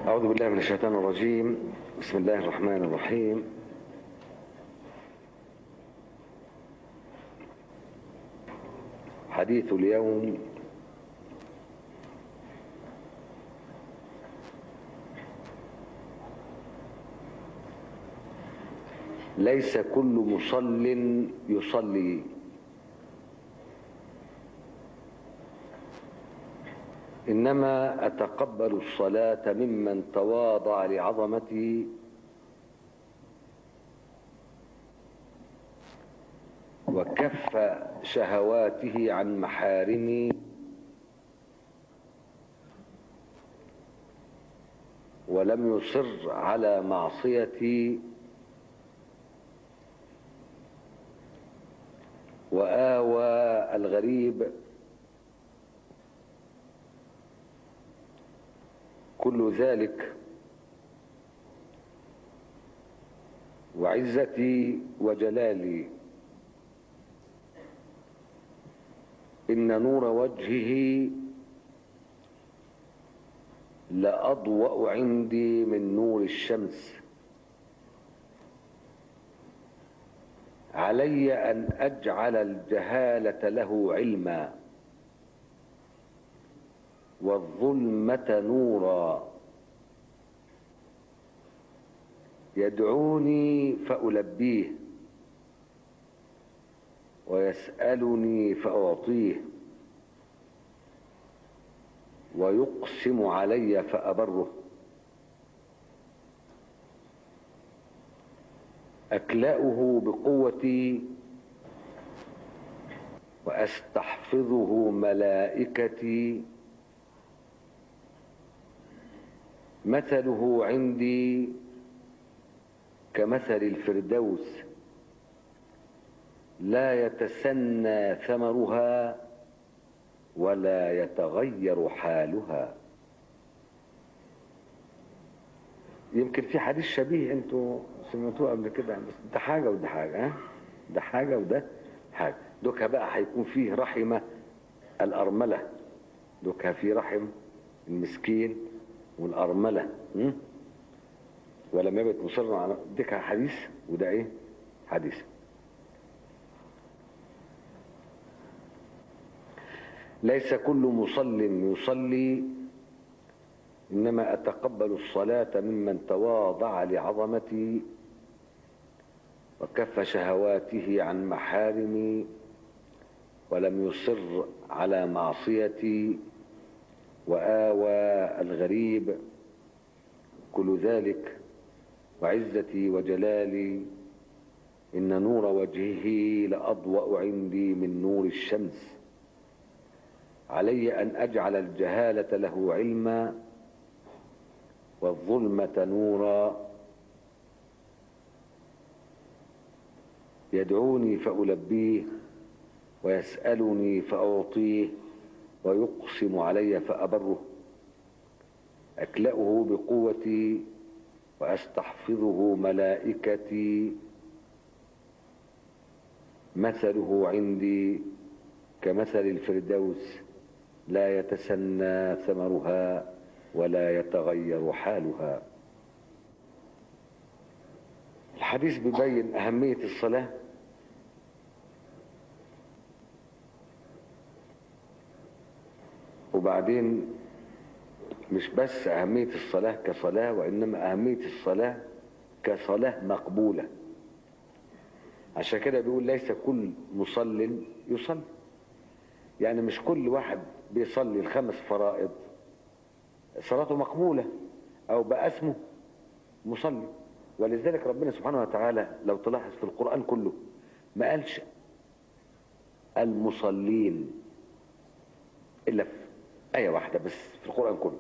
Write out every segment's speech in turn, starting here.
أعوذ بالله من الشيطان الرجيم بسم الله الرحمن الرحيم حديث اليوم ليس كل مصل يصلي إنما أتقبل الصلاة ممن تواضع لعظمتي وكف شهواته عن محارمي ولم يصر على معصيتي وآوى الغريب كل ذلك وعزتي وجلالي إن نور وجهه لأضوأ عندي من نور الشمس علي أن أجعل الجهالة له علما والظلمة نورا يدعوني فألبيه ويسألني فأعطيه ويقسم علي فأبره أكلأه بقوتي وأستحفظه ملائكتي مثله عندي كمثل الفردوس لا يتسنى ثمرها ولا يتغير حالها يمكن في حديث شبيه انتوا سمعتوه قبل كده بس ده حاجه وده حاجه ها ده حاجه وده حاجه دوكا بقى هيكون فيه رحمه الارمله دوكا في رحم المسكين والارمله م? ولم يبت مصرا على ديك حديث وده ايه حديث ليس كل مصل يصلي إنما أتقبل الصلاة ممن تواضع لعظمتي وكف شهواته عن محارمي ولم يصر على معصيتي وآوى الغريب كل ذلك وعزتي وجلالي إن نور وجهه لأضوأ عندي من نور الشمس علي أن أجعل الجهالة له علما والظلمة نورا يدعوني فألبيه ويسألني فأعطيه ويقسم علي فأبره أكلأه بقوتي وأستحفظه ملائكتي مثله عندي كمثل الفردوس لا يتسنى ثمرها ولا يتغير حالها الحديث بيبين أهمية الصلاة وبعدين مش بس أهمية الصلاة كصلاة وإنما أهمية الصلاة كصلاة مقبولة عشان كده بيقول ليس كل مصل يصلي يعني مش كل واحد بيصلي الخمس فرائض صلاته مقبولة أو بقى اسمه مصلي ولذلك ربنا سبحانه وتعالى لو تلاحظ في القرآن كله ما قالش المصلين إلا في آية واحدة بس في القرآن كله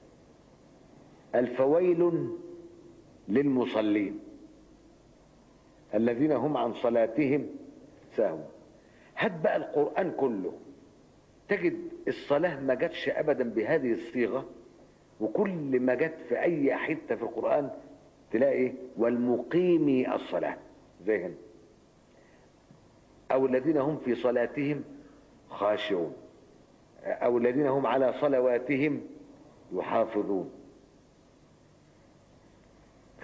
الفويل للمصلين الذين هم عن صلاتهم ساهون هات بقى القرآن كله تجد الصلاة ما جاتش أبدا بهذه الصيغة وكل ما جت في أي حتة في القرآن تلاقي والمقيمي الصلاة زي هنا أو الذين هم في صلاتهم خاشعون أو الذين هم على صلواتهم يحافظون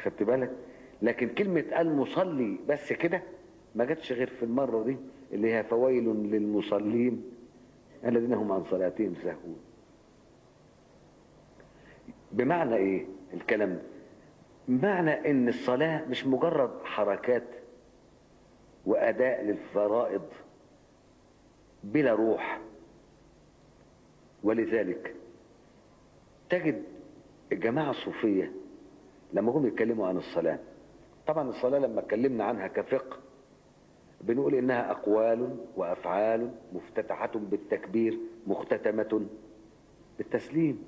خدت بالك لكن كلمة المصلي بس كده ما جاتش غير في المرة دي اللي هي فويل للمصلين الذين هم عن صلاتهم ساهون بمعنى ايه الكلام ده معنى ان الصلاة مش مجرد حركات واداء للفرائض بلا روح ولذلك تجد الجماعة الصوفية لما هم يتكلموا عن الصلاة طبعا الصلاة لما اتكلمنا عنها كفقه بنقول انها اقوال وافعال مفتتحة بالتكبير مختتمة بالتسليم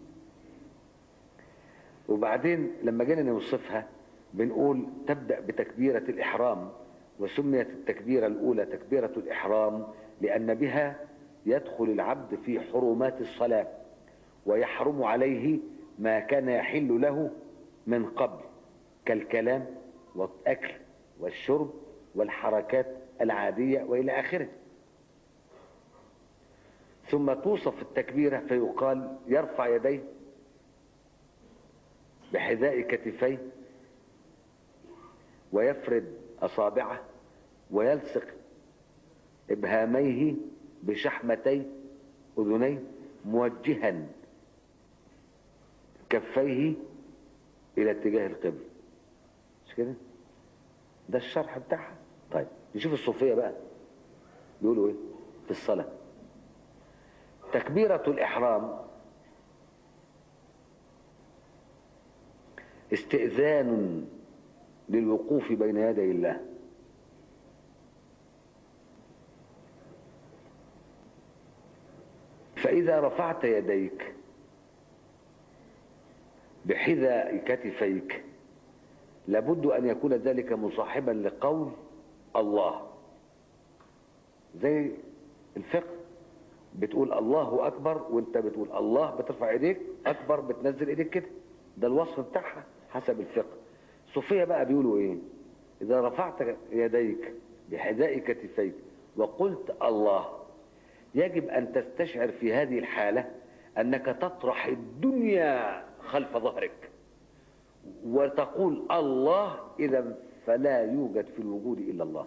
وبعدين لما جينا نوصفها بنقول تبدأ بتكبيرة الإحرام وسميت التكبيرة الأولى تكبيرة الإحرام لأن بها يدخل العبد في حرمات الصلاة ويحرم عليه ما كان يحل له من قبل كالكلام والأكل والشرب والحركات العادية وإلى آخره ثم توصف التكبيرة فيقال يرفع يديه بحذاء كتفيه ويفرد أصابعه ويلصق إبهاميه بشحمتي أذنيه موجها كفيه إلى اتجاه القبل مش كده؟ ده الشرح بتاعها طيب نشوف الصوفية بقى بيقولوا ايه في الصلاة تكبيرة الإحرام استئذان للوقوف بين يدي الله فإذا رفعت يديك بحذاء كتفيك لابد أن يكون ذلك مصاحبا لقول الله زي الفقه بتقول الله أكبر وانت بتقول الله بترفع ايديك أكبر بتنزل ايديك كده ده الوصف بتاعها حسب الفقه صوفيا بقى بيقولوا ايه إذا رفعت يديك بحذاء كتفيك وقلت الله يجب أن تستشعر في هذه الحالة أنك تطرح الدنيا خلف ظهرك وتقول الله إذا فلا يوجد في الوجود إلا الله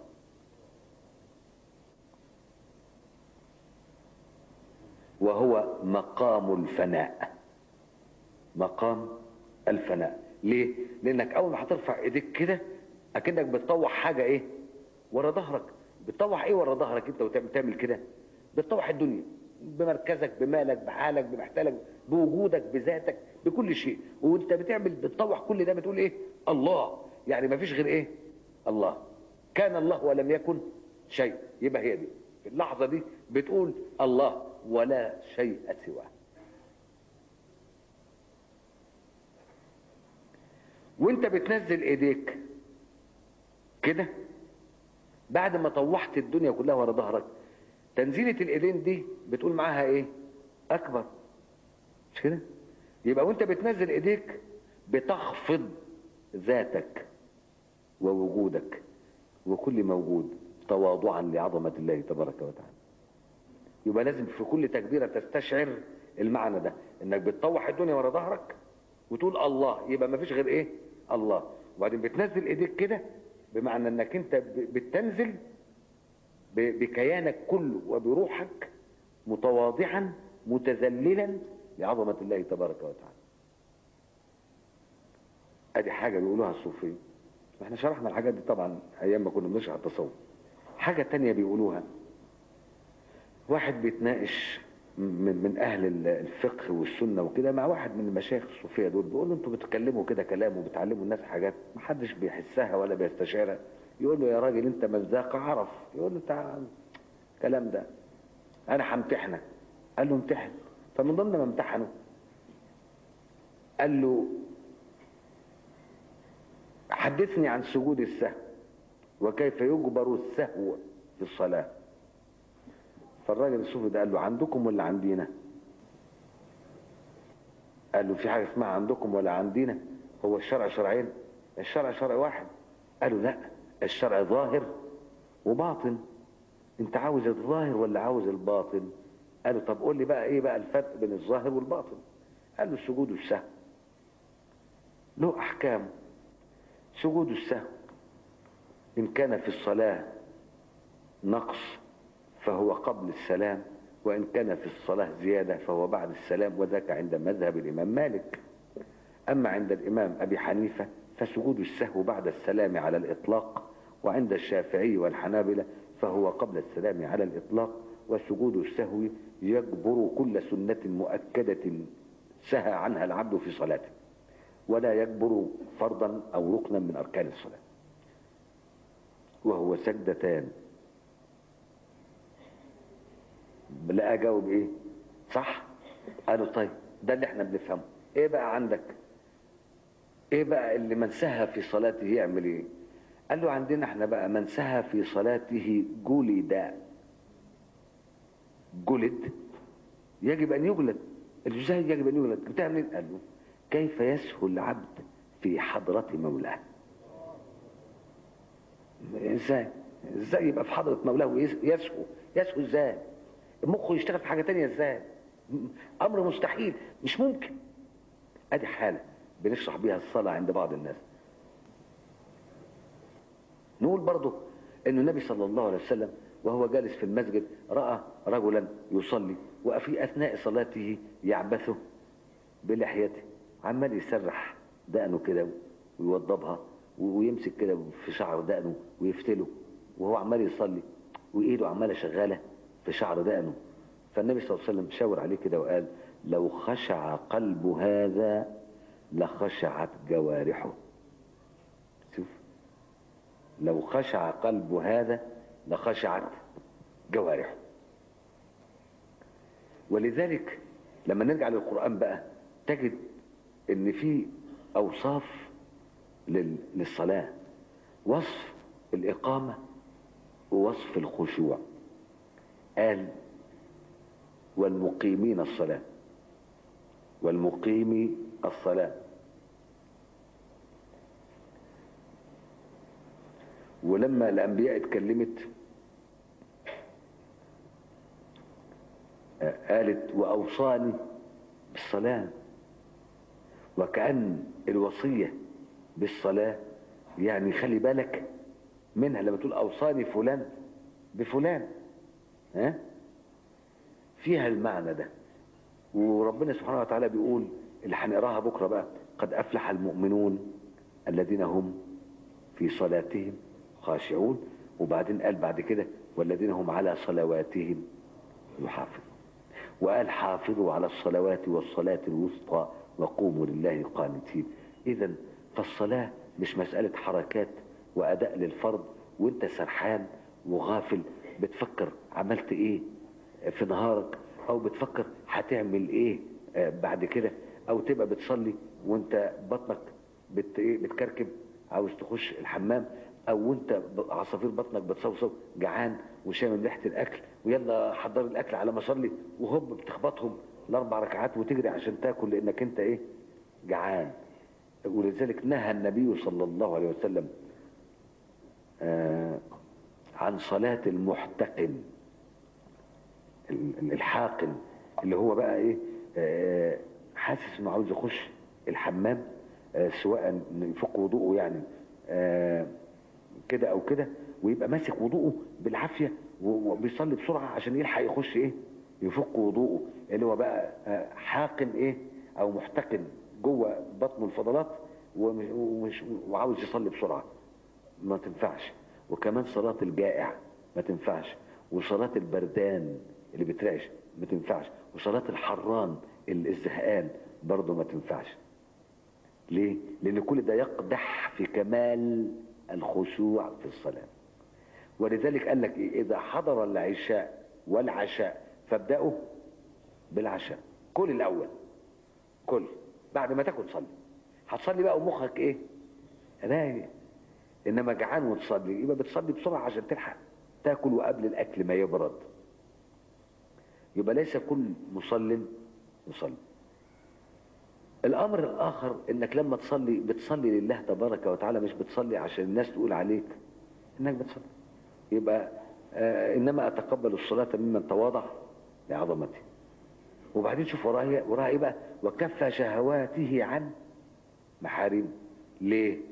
وهو مقام الفناء مقام الفناء ليه؟ لأنك أول ما هترفع إيديك كده أكنك بتطوح حاجة إيه؟ ورا ظهرك بتطوح إيه ورا ظهرك أنت وتعمل كده؟ بتطوح الدنيا بمركزك بمالك بحالك بمحتالك بوجودك بذاتك بكل شيء وانت بتعمل بتطوح كل ده بتقول ايه الله يعني ما فيش غير ايه الله كان الله ولم يكن شيء يبقى هي دي في اللحظة دي بتقول الله ولا شيء سواه وانت بتنزل ايديك كده بعد ما طوحت الدنيا كلها ورا ظهرك تنزيلة الايدين دي بتقول معاها ايه اكبر مش كده يبقى وانت بتنزل ايديك بتخفض ذاتك ووجودك وكل موجود تواضعا لعظمة الله تبارك وتعالى يبقى لازم في كل تكبيرة تستشعر المعنى ده انك بتطوح الدنيا ورا ظهرك وتقول الله يبقى ما فيش غير ايه الله وبعدين بتنزل ايديك كده بمعنى انك انت بتنزل بكيانك كله وبروحك متواضعا متذللا لعظمة الله تبارك وتعالى ادي حاجة بيقولوها الصوفية احنا شرحنا الحاجات دي طبعا ايام ما كنا بنشرح التصوف حاجة تانية بيقولوها واحد بيتناقش من, من اهل الفقه والسنة وكده مع واحد من المشايخ الصوفية دول بيقول له انتوا بتتكلموا كده كلام وبتعلموا الناس حاجات محدش بيحسها ولا بيستشعرها يقول له يا راجل انت من ذاق عرف يقول له تعال الكلام ده انا همتحنك قال له امتحن فمن ضمن ما امتحنه قال له حدثني عن سجود السهو وكيف يجبر السهو في الصلاة فالراجل الصوفي ده قال له عندكم ولا عندينا قال له في حاجة اسمها عندكم ولا عندينا هو الشرع شرعين الشرع شرع واحد قالوا لا الشرع ظاهر وباطن انت عاوز الظاهر ولا عاوز الباطن قالوا طب قول لي بقى ايه بقى الفرق بين الظاهر والباطن قال له السجود السهو له احكام سجود السهو إن كان في الصلاة نقص فهو قبل السلام وإن كان في الصلاة زيادة فهو بعد السلام وذاك عند مذهب الإمام مالك أما عند الإمام أبي حنيفة فسجود السهو بعد السلام على الإطلاق وعند الشافعي والحنابلة فهو قبل السلام على الإطلاق وسجود السهو يجبر كل سنة مؤكدة سهى عنها العبد في صلاته ولا يجبر فرضا أو ركنا من أركان الصلاة وهو سجدتان لا أجاوب إيه صح قالوا طيب ده اللي احنا بنفهمه ايه بقى عندك ايه بقى اللي من سهى في صلاته يعمل ايه قال له عندنا احنا بقى من سهى في صلاته جلد جلد يجب ان يجلد الجزاهد يجب ان يجلد بتعمل ايه قال له كيف يسهو العبد في حضرة مولاه ازاي ازاي يبقى في حضرة مولاه يسهو يسهو ازاي مخه يشتغل في حاجة تانية ازاي امر مستحيل مش ممكن ادي حالة بنشرح بيها الصلاة عند بعض الناس نقول برضه ان النبي صلى الله عليه وسلم وهو جالس في المسجد رأى رجلا يصلي وفي اثناء صلاته يعبثه بلحيته عمال يسرح دقنه كده ويوضبها ويمسك كده في شعر دقنه ويفتله وهو عمال يصلي وايده عماله شغاله في شعر دقنه فالنبي صلى الله عليه وسلم شاور عليه كده وقال لو خشع قلب هذا لخشعت جوارحه شوف لو خشع قلب هذا لخشعت جوارحه ولذلك لما نرجع للقرآن بقى تجد ان في اوصاف للصلاة وصف الاقامة ووصف الخشوع قال والمقيمين الصلاة والمقيم الصلاة ولما الأنبياء اتكلمت قالت وأوصاني بالصلاة وكأن الوصية بالصلاة يعني خلي بالك منها لما تقول أوصاني فلان بفلان ها فيها المعنى ده وربنا سبحانه وتعالى بيقول اللي هنقراها بكره بقى قد افلح المؤمنون الذين هم في صلاتهم خاشعون وبعدين قال بعد كده والذين هم على صلواتهم يحافظون وقال حافظوا على الصلوات والصلاة الوسطى وقوموا لله قانتين اذا فالصلاة مش مسألة حركات وأداء للفرض وانت سرحان وغافل بتفكر عملت ايه في نهارك او بتفكر هتعمل ايه بعد كده او تبقى بتصلي وانت بطنك بت ايه بتكركب عاوز تخش الحمام او وانت عصافير بطنك بتصوصو جعان وشامم ريحه الاكل ويلا حضر الاكل على ما اصلي وهوب بتخبطهم الاربع ركعات وتجري عشان تاكل لانك انت ايه جعان ولذلك نهى النبي صلى الله عليه وسلم آه عن صلاة المحتقن الحاقن اللي هو بقى ايه آه حاسس انه عاوز يخش الحمام آه سواء يفك وضوءه يعني آه كده او كده ويبقى ماسك وضوءه بالعافيه وبيصلي بسرعه عشان يلحق يخش ايه يفك وضوءه اللي هو بقى حاقن ايه او محتقن جوه بطنه الفضلات ومش وعاوز يصلي بسرعه ما تنفعش وكمان صلاه الجائع ما تنفعش وصلاه البردان اللي بترعش ما تنفعش وصلاة الحران الزهقان برضه ما تنفعش ليه؟ لأن كل ده يقدح في كمال الخشوع في الصلاة ولذلك قال لك إيه؟ إذا حضر العشاء والعشاء فابدأوا بالعشاء كل الأول كل بعد ما تاكل صلي هتصلي بقى ومخك إيه؟ رايق إنما جعان وتصلي يبقى بتصلي بسرعة عشان تلحق تاكل وقبل الأكل ما يبرد يبقى ليس كل مصل يصلي الامر الاخر انك لما تصلي بتصلي لله تبارك وتعالى مش بتصلي عشان الناس تقول عليك انك بتصلي يبقى آه انما اتقبل الصلاة ممن تواضع لعظمته وبعدين شوف وراها وراها ايه بقى وكف شهواته عن محارم ليه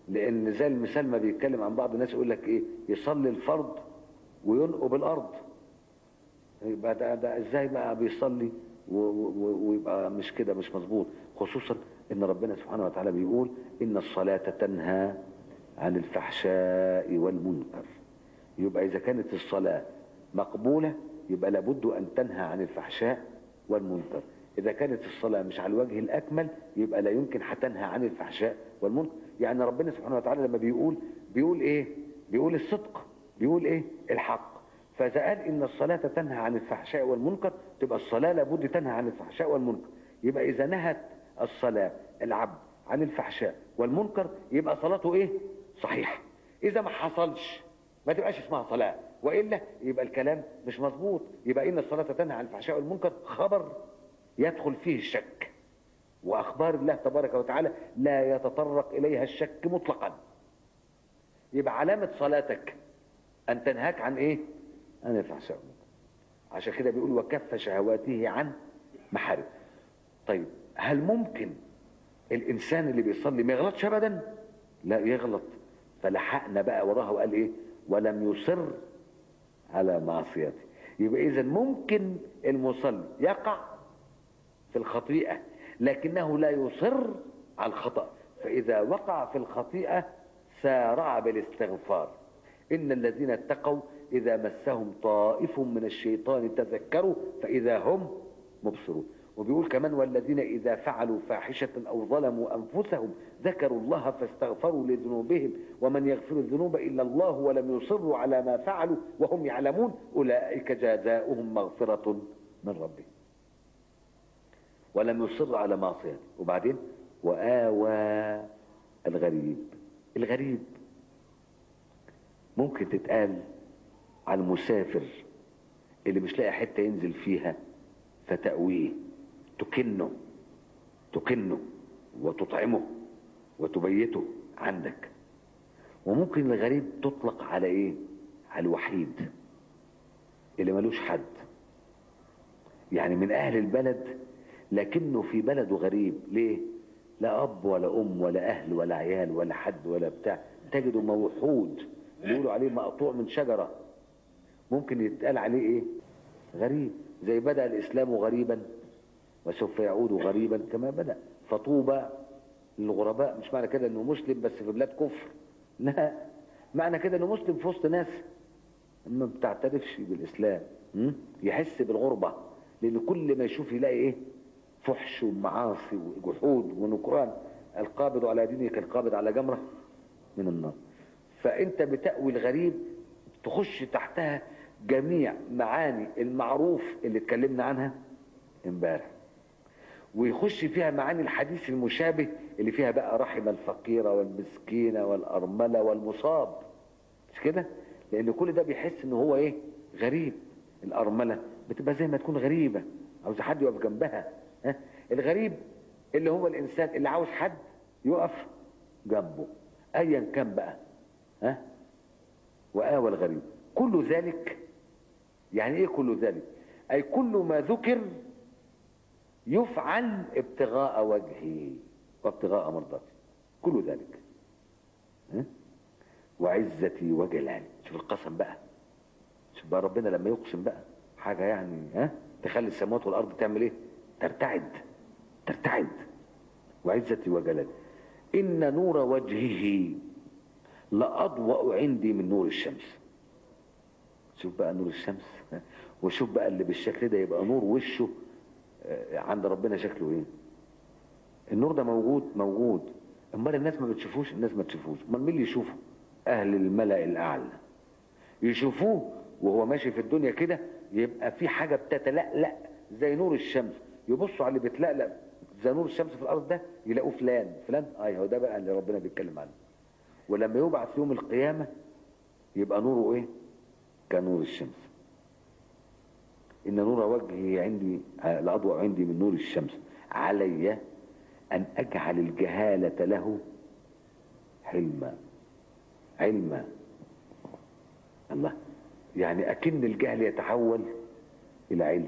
لان زي المثال ما بيتكلم عن بعض الناس يقول لك ايه يصلي الفرض وينقب الارض يبقى ده, ده ازاي بقى بيصلي و- و- ويبقى مش كده مش مظبوط خصوصا ان ربنا سبحانه وتعالى بيقول ان الصلاة تنهى عن الفحشاء والمنكر يبقى اذا كانت الصلاة مقبولة يبقى لابد ان تنهى عن الفحشاء والمنكر اذا كانت الصلاة مش على الوجه الاكمل يبقى لا يمكن هتنهى عن الفحشاء والمنكر يعني ربنا سبحانه وتعالى لما بيقول بيقول ايه بيقول الصدق بيقول ايه الحق فإذا قال إن الصلاة تنهى عن الفحشاء والمنكر تبقى الصلاة لابد تنهى عن الفحشاء والمنكر يبقى إذا نهت الصلاة العبد عن الفحشاء والمنكر يبقى صلاته إيه؟ صحيحة إذا ما حصلش ما تبقاش اسمها صلاة وإلا يبقى الكلام مش مظبوط يبقى إن الصلاة تنهى عن الفحشاء والمنكر خبر يدخل فيه الشك وأخبار الله تبارك وتعالى لا يتطرق إليها الشك مطلقا يبقى علامة صلاتك أن تنهاك عن إيه؟ عن الفحشاء والمنكر عشان كده بيقول وكف شهواته عن محارم طيب هل ممكن الإنسان اللي بيصلي ما يغلطش أبدا؟ لا يغلط فلحقنا بقى وراها وقال إيه؟ ولم يصر على معصيته يبقى إذا ممكن المصلي يقع في الخطيئة لكنه لا يصر على الخطأ فإذا وقع في الخطيئة سارع بالاستغفار إن الذين اتقوا إذا مسهم طائف من الشيطان تذكروا فإذا هم مبصرون وبيقول كمان والذين إذا فعلوا فاحشة أو ظلموا أنفسهم ذكروا الله فاستغفروا لذنوبهم ومن يغفر الذنوب إلا الله ولم يصروا على ما فعلوا وهم يعلمون أولئك جزاؤهم مغفرة من ربهم ولم يصر على معصيته وبعدين وآوى الغريب الغريب ممكن تتقال على المسافر اللي مش لاقي حته ينزل فيها فتأويه تكنه تكنه وتطعمه وتبيته عندك وممكن الغريب تطلق على ايه على الوحيد اللي ملوش حد يعني من اهل البلد لكنه في بلده غريب ليه لا اب ولا ام ولا اهل ولا عيال ولا حد ولا بتاع تجده موحود بيقولوا عليه مقطوع من شجره ممكن يتقال عليه ايه غريب زي بدأ الإسلام غريبا وسوف يعود غريبا كما بدأ فطوبى للغرباء مش معنى كده انه مسلم بس في بلاد كفر لا معنى كده انه مسلم في وسط ناس ما بتعترفش بالإسلام م? يحس بالغربة لأن كل ما يشوف يلاقي ايه فحش ومعاصي وجحود ونكران القابض على دينه كالقابض على جمرة من النار فأنت بتأوي الغريب تخش تحتها جميع معاني المعروف اللي اتكلمنا عنها امبارح ويخش فيها معاني الحديث المشابه اللي فيها بقى رحم الفقيرة والمسكينة والأرملة والمصاب مش كده لأن كل ده بيحس ان هو ايه غريب الأرملة بتبقى زي ما تكون غريبة عاوز حد يقف جنبها ها؟ الغريب اللي هو الإنسان اللي عاوز حد يقف جنبه أيا كان بقى ها وآوى الغريب كل ذلك يعني ايه كل ذلك اي كل ما ذكر يفعل ابتغاء وجهه وابتغاء مرضاته كل ذلك ها؟ وعزتي وجلالي شوف القسم بقى شوف بقى ربنا لما يقسم بقى حاجة يعني ها تخلي السماوات والأرض تعمل ايه ترتعد ترتعد وعزتي وجلالي إن نور وجهه لأضوأ عندي من نور الشمس شوف بقى نور الشمس وشوف بقى اللي بالشكل ده يبقى نور وشه عند ربنا شكله ايه النور ده موجود موجود امال الناس ما بتشوفوش الناس ما تشوفوش امال مين اللي يشوفه اهل الملأ الاعلى يشوفوه وهو ماشي في الدنيا كده يبقى في حاجة بتتلألأ زي نور الشمس يبصوا على اللي بيتلألأ زي نور الشمس في الارض ده يلاقوه فلان فلان ايوه هو ده بقى اللي ربنا بيتكلم عنه ولما يبعث يوم القيامة يبقى نوره ايه كنور الشمس إن نور وجهه عندي الأضوء عندي من نور الشمس علي أن أجعل الجهالة له حلما علما الله يعني أكن الجهل يتحول إلى علم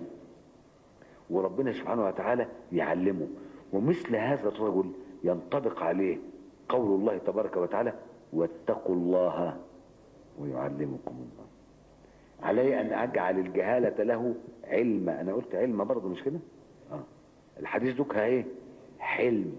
وربنا سبحانه وتعالى يعلمه ومثل هذا الرجل ينطبق عليه قول الله تبارك وتعالى واتقوا الله ويعلمكم الله علي أن أجعل الجهالة له علم أنا قلت علم برضه مش كده آه. الحديث دوكها إيه حلم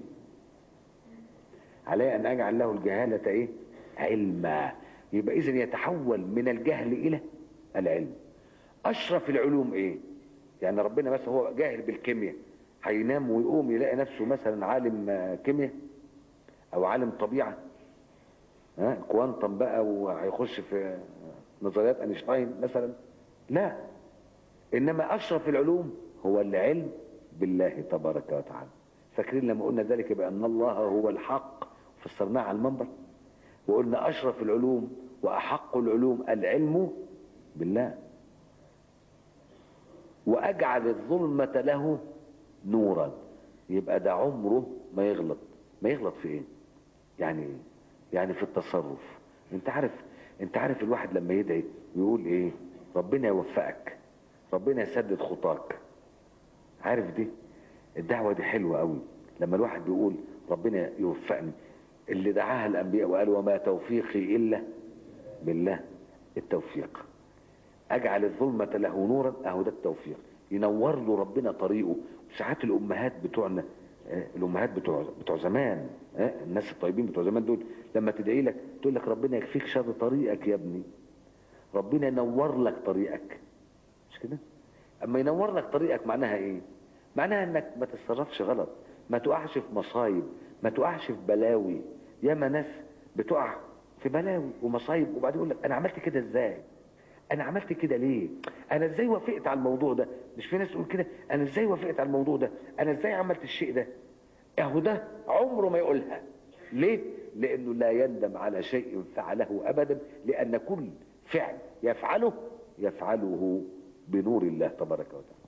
علي أن أجعل له الجهالة إيه علما يبقى إذن يتحول من الجهل إلى العلم أشرف العلوم إيه يعني ربنا مثلا هو جاهل بالكيمياء هينام ويقوم يلاقي نفسه مثلا عالم كيمياء او عالم طبيعه ها كوانتم بقى وهيخش في نظريات اينشتاين مثلا لا انما اشرف العلوم هو العلم بالله تبارك وتعالى فاكرين لما قلنا ذلك بان الله هو الحق فسرناه على المنبر وقلنا اشرف العلوم واحق العلوم العلم بالله واجعل الظلمه له نورا يبقى ده عمره ما يغلط ما يغلط في ايه يعني ايه يعني في التصرف انت عارف انت عارف الواحد لما يدعي ويقول ايه ربنا يوفقك ربنا يسدد خطاك عارف دي الدعوة دي حلوة قوي لما الواحد بيقول ربنا يوفقني اللي دعاها الانبياء وقالوا وما توفيقي الا بالله التوفيق اجعل الظلمة له نورا اهو ده التوفيق ينور له ربنا طريقه ساعات الامهات بتوعنا الامهات بتوع بتوع زمان الناس الطيبين بتوع زمان دول لما تدعي لك تقول لك ربنا يكفيك شر طريقك يا ابني ربنا ينور لك طريقك مش كده اما ينور لك طريقك معناها ايه معناها انك ما تتصرفش غلط ما تقعش في مصايب ما تقعش في بلاوي ياما ناس بتقع في بلاوي ومصايب وبعدين يقول لك انا عملت كده ازاي انا عملت كده ليه انا ازاي وافقت على الموضوع ده مش في ناس تقول كده انا ازاي وافقت على الموضوع ده انا ازاي عملت الشيء ده اهو ده عمره ما يقولها ليه لانه لا يندم على شيء فعله ابدا لان كل فعل يفعله يفعله بنور الله تبارك وتعالى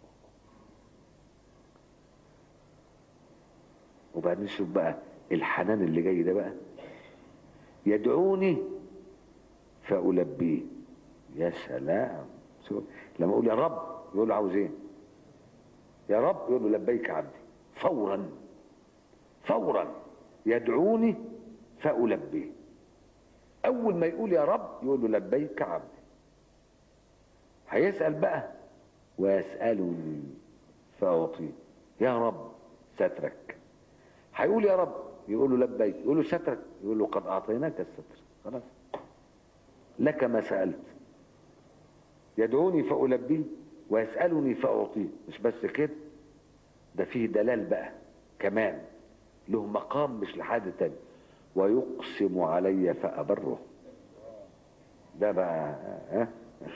وبعدين نشوف بقى الحنان اللي جاي ده بقى يدعوني فألبيه يا سلام لما اقول يا رب يقول له عاوز ايه يا رب يقول له لبيك عبدي فورا فورا يدعوني فألبيه اول ما يقول يا رب يقول له لبيك عبدي هيسأل بقى ويسألني فأعطيه يا رب سترك هيقول يا رب يقول له لبيك يقول له سترك يقول له قد أعطيناك الستر خلاص لك ما سألت يدعوني فألبيه ويسألني فأعطيه مش بس كده ده فيه دلال بقى كمان له مقام مش لحد تاني ويقسم علي فأبره ده بقى ها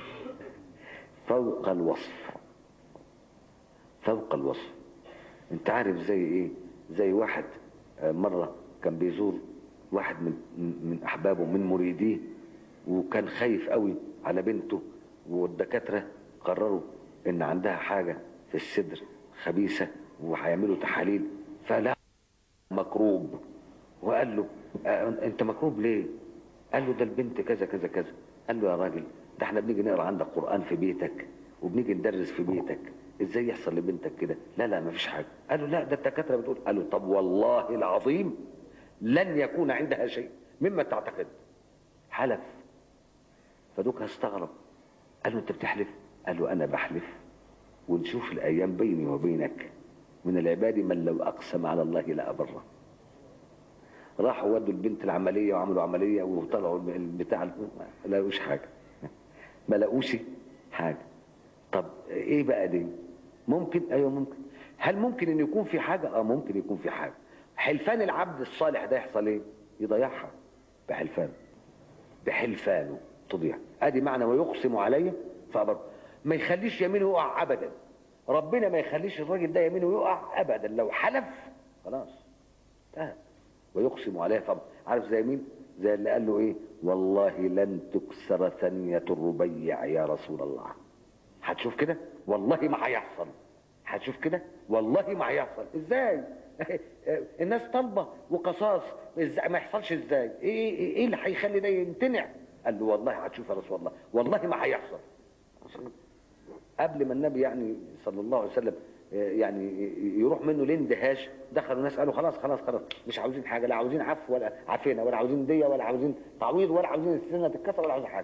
فوق الوصف فوق الوصف انت عارف زي ايه زي واحد مرة كان بيزور واحد من من احبابه من مريديه وكان خايف قوي على بنته والدكاترة قرروا ان عندها حاجة في الصدر خبيثة وهيعملوا تحاليل فلا مكروب وقال له انت مكروب ليه قال له ده البنت كذا كذا كذا قال له يا راجل ده احنا بنيجي نقرا عندك قرآن في بيتك وبنيجي ندرس في بيتك ازاي يحصل لبنتك كده لا لا مفيش حاجة قال له لا ده الدكاترة بتقول قال له طب والله العظيم لن يكون عندها شيء مما تعتقد حلف فدوك هستغرب قال له انت بتحلف قال له انا بحلف ونشوف الايام بيني وبينك من العباد من لو اقسم على الله لابره راحوا ودوا البنت العمليه وعملوا عمليه وطلعوا البتاع ما لقوش حاجه ما لقوش حاجه طب ايه بقى دي ممكن ايوه ممكن هل ممكن ان يكون في حاجه اه ممكن يكون في حاجه حلفان العبد الصالح ده يحصل ايه يضيعها بحلفانه بحلفانه تضيع ادي معنى ويقسم علي فأبر ما يخليش يمينه يقع ابدا ربنا ما يخليش الراجل ده يمينه يقع ابدا لو حلف خلاص انتهى ويقسم عليه فأبر عارف زي مين زي اللي قال له ايه والله لن تكسر ثانية الربيع يا رسول الله هتشوف كده والله ما هيحصل هتشوف كده والله ما هيحصل ازاي الناس طالبه وقصاص ازاي ما يحصلش ازاي ايه ايه, إيه اللي هيخلي ده يمتنع قال له والله هتشوف يا رسول الله والله ما هيحصل قبل ما النبي يعني صلى الله عليه وسلم يعني يروح منه الاندهاش دخلوا ناس قالوا خلاص خلاص خلاص مش عاوزين حاجه لا عاوزين عفو ولا عافينا ولا عاوزين ديه ولا عاوزين تعويض ولا عاوزين السنه تتكسر ولا عاوزين حاجه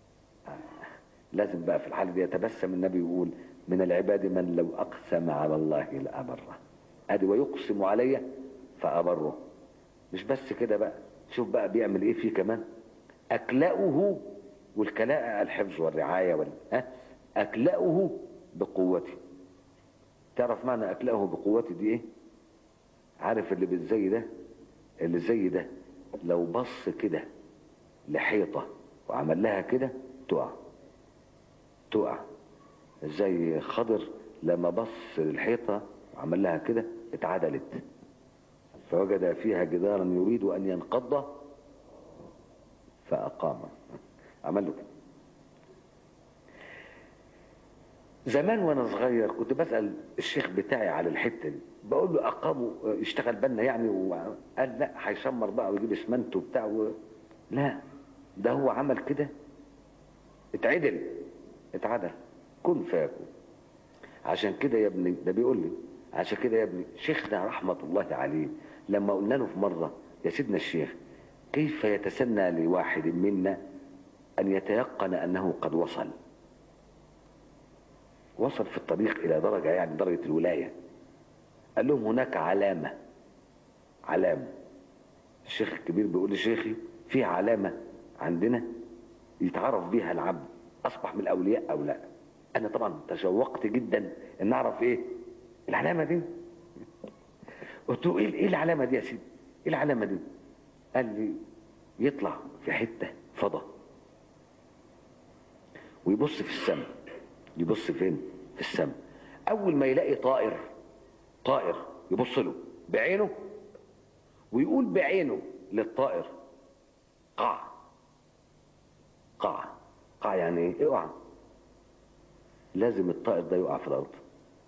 لازم بقى في الحاله دي يتبسم النبي يقول من العباد من لو اقسم على الله لابره ادي ويقسم علي فابره مش بس كده بقى شوف بقى بيعمل ايه فيه كمان اكلأه والكلاء الحفظ والرعايه وال ها اكلأه بقوتي تعرف معنى اكلأه بقوتي دي ايه عارف اللي بالزي ده اللي زي ده لو بص كده لحيطه وعمل لها كده تقع تقع زي خضر لما بص للحيطه وعمل لها كده اتعدلت فوجد فيها جدارا يريد ان ينقض فاقام عمل له كده زمان وانا صغير كنت بسال الشيخ بتاعي على الحته دي بقول له اقاموا يشتغل بنا يعني وقال لا هيشمر بقى ويجيب اسمنت وبتاع و... لا ده هو عمل كده اتعدل اتعدل كن فيكون عشان كده يا ابني ده بيقول لي عشان كده يا ابني شيخنا رحمة الله عليه لما قلنا له في مرة يا سيدنا الشيخ كيف يتسنى لواحد منا أن يتيقن أنه قد وصل وصل في الطريق إلى درجة يعني درجة الولاية قال لهم هناك علامة علامة الشيخ الكبير بيقول لشيخي في علامة عندنا يتعرف بيها العبد أصبح من الأولياء أو لا أنا طبعا تشوقت جدا أن أعرف إيه العلامة دي قلت له إيه إيه العلامة دي يا سيدي إيه العلامة دي قال لي يطلع في حتة فضة ويبص في السماء يبص فين في السماء أول ما يلاقي طائر طائر يبص له بعينه ويقول بعينه للطائر قع قع قع يعني ايه اوعى لازم الطائر ده يقع في الارض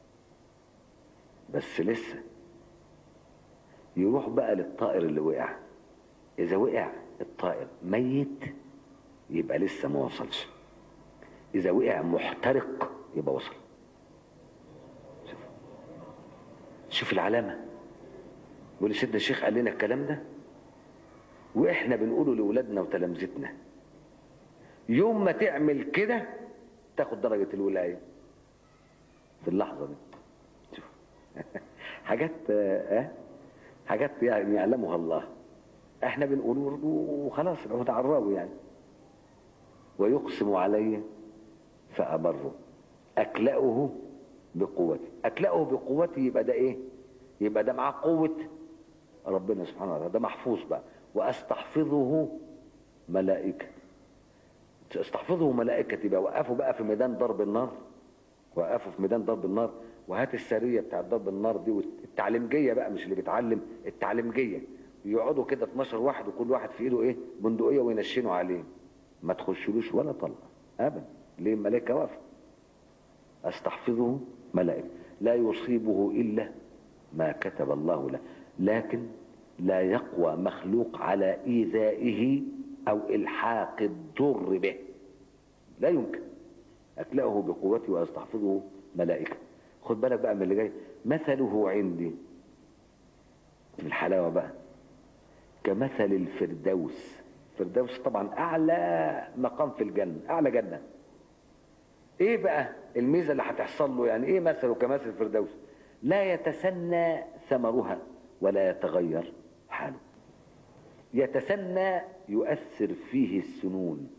بس لسه يروح بقى للطائر اللي وقع اذا وقع الطائر ميت يبقى لسه ما وصلش اذا وقع محترق يبقى وصل شوف شوف العلامه يقول سيدنا الشيخ قال لنا الكلام ده واحنا بنقوله لاولادنا وتلامذتنا يوم ما تعمل كده تاخد درجة الولاية في اللحظة دي شوف حاجات اه حاجات يعني يعلمها الله احنا بنقول برضه وخلاص هو تعرضوا يعني ويقسم علي فأبره أكلأه بقوتي أكلأه بقوتي يبقى ده إيه يبقى ده معاه قوة ربنا سبحانه وتعالى ده محفوظ بقى وأستحفظه ملائكة استحفظه ملائكتي بقى وقفوا بقى في ميدان ضرب النار وقفوا في ميدان ضرب النار وهات السرية بتاعت ضرب النار دي والتعليمجية بقى مش اللي بيتعلم التعليمجية يقعدوا كده 12 واحد وكل واحد في ايده ايه بندقية وينشنوا عليه ما تخشلوش ولا طلقة ابدا ليه الملائكة واقفة استحفظه ملائكة لا يصيبه الا ما كتب الله له لكن لا يقوى مخلوق على ايذائه او الحاق الضر به لا يمكن اكلأه بقوتي واستحفظه ملائكة خد بالك بقى من اللي جاي مثله عندي الحلاوة بقى كمثل الفردوس الفردوس طبعا اعلى مقام في الجنة اعلى جنة ايه بقى الميزة اللي هتحصل له يعني ايه مثله كمثل الفردوس لا يتسنى ثمرها ولا يتغير حاله يتسنى يؤثر فيه السنون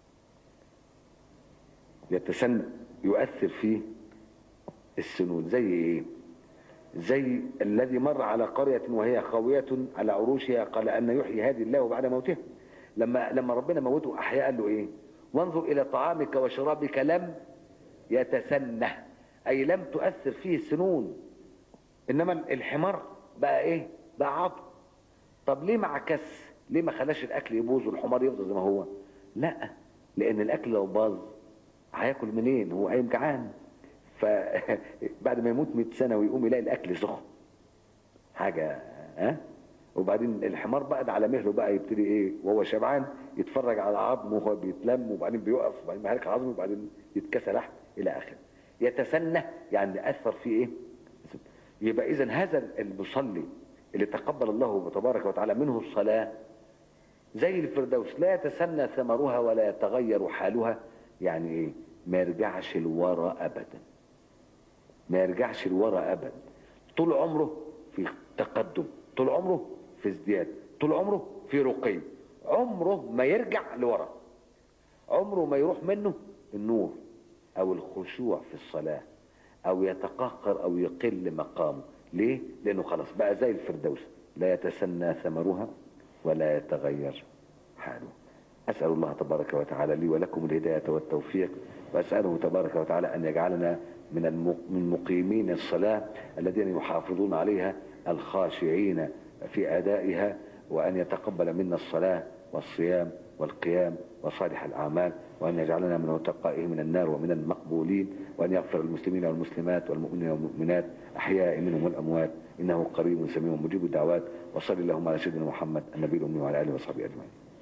يتسنى يؤثر فيه السنون زي ايه زي الذي مر على قرية وهي خاوية على عروشها قال أن يحيي هذه الله بعد موتها لما لما ربنا موته أحياء قال له إيه وانظر إلى طعامك وشرابك لم يتسنى أي لم تؤثر فيه السنون إنما الحمار بقى إيه بقى عضو طب ليه مع كس ليه ما خلاش الاكل يبوظ والحمار يفضل زي ما هو لا لان الاكل لو باظ هياكل منين هو قايم جعان فبعد ما يموت 100 سنه ويقوم يلاقي الاكل سخن حاجه ها وبعدين الحمار بقى ده على مهله بقى يبتدي ايه وهو شبعان يتفرج على عظمه وهو بيتلم وبعدين بيقف وبعدين بيهلك عظمه وبعدين يتكسى لحم الى اخره يتسنى يعني اثر فيه ايه يبقى اذا هذا المصلي اللي تقبل الله تبارك وتعالى منه الصلاة زي الفردوس لا يتسنى ثمرها ولا يتغير حالها يعني ايه ما يرجعش لورا ابدا ما يرجعش لورا ابدا طول عمره في تقدم طول عمره في ازدياد طول عمره في رقي عمره ما يرجع لورا عمره ما يروح منه النور او الخشوع في الصلاة او يتقهقر او يقل مقامه ليه لانه خلاص بقى زي الفردوس لا يتسنى ثمرها ولا يتغير حاله أسأل الله تبارك وتعالى لي ولكم الهداية والتوفيق وأسأله تبارك وتعالى أن يجعلنا من من مقيمين الصلاة الذين يحافظون عليها الخاشعين في أدائها وأن يتقبل منا الصلاة والصيام والقيام وصالح الأعمال وأن يجعلنا من عتقائه من النار ومن المقبولين وأن يغفر للمسلمين والمسلمات والمؤمنين والمؤمنات أحياء منهم والأموات إنه قريب سميع مجيب الدعوات وصل اللهم على سيدنا محمد النبي الأمي وعلى آله وصحبه أجمعين